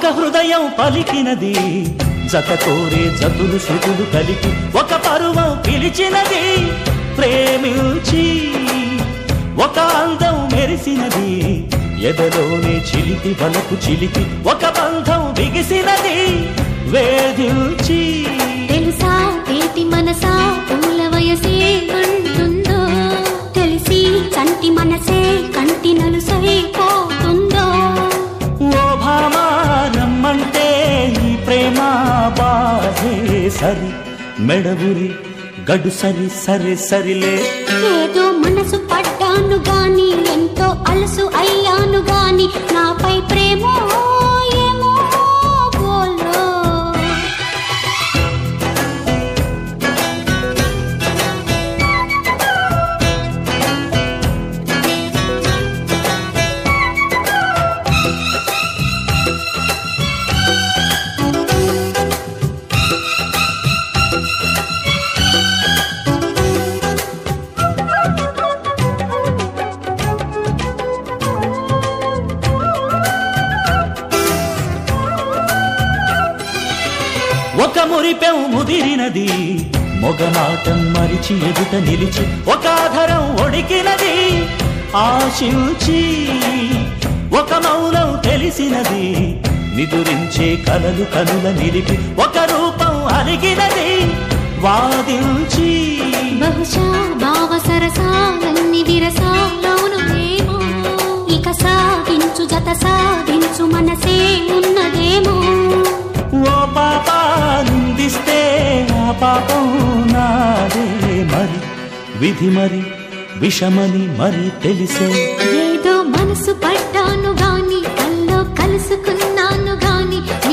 హృదయం పలికినది జత కోరే జతులు శృతులు కలిపి ఒక పరువం పిలిచినది ప్రేమించి ఒక అందం మెరిసినది ఎదలోనే చిలిపి వలకు చిలిపి ఒక బంధం బిగిసినది వేధించి తెలుసా తేటి మనసా పూల వయసే అంటుందో తెలిసి చంటి మనసే కంటి నలుసై పోతుందో ఓ భామా రమ్మంటే ఈ ప్రేమ బాధే సరి మెడవురి గడు సరి సరే సరిలే ఏదో మనసు పడ్డాను గాని ఎంతో అలసు అయ్యాను గాని నాపై ప్రేమ ఏమో బోలో ఒక మురిపెం ముదిరినది మొగమాటం మరిచి ఎదుట నిలిచి ఒక ఆధరం ఒడికినది ఆశించి ఒక మౌనం తెలిసినది నిదురించే కలలు కనుల నిలిపి ఒక రూపం అలిగినది వాదించి బహుశా భావ సరసాలన్ని విరసాలవును ఏమో ఇక సాగించు జత సాగించు మనసే ఉన్నదేమో ఓ పాప నిందిస్తే ఆ పాపం నాదే మరి విధి మరి విషమని మరి తెలిసే ఏదో మనసు పడ్డాను గాని కల్లో కలుసుకున్నాను గాని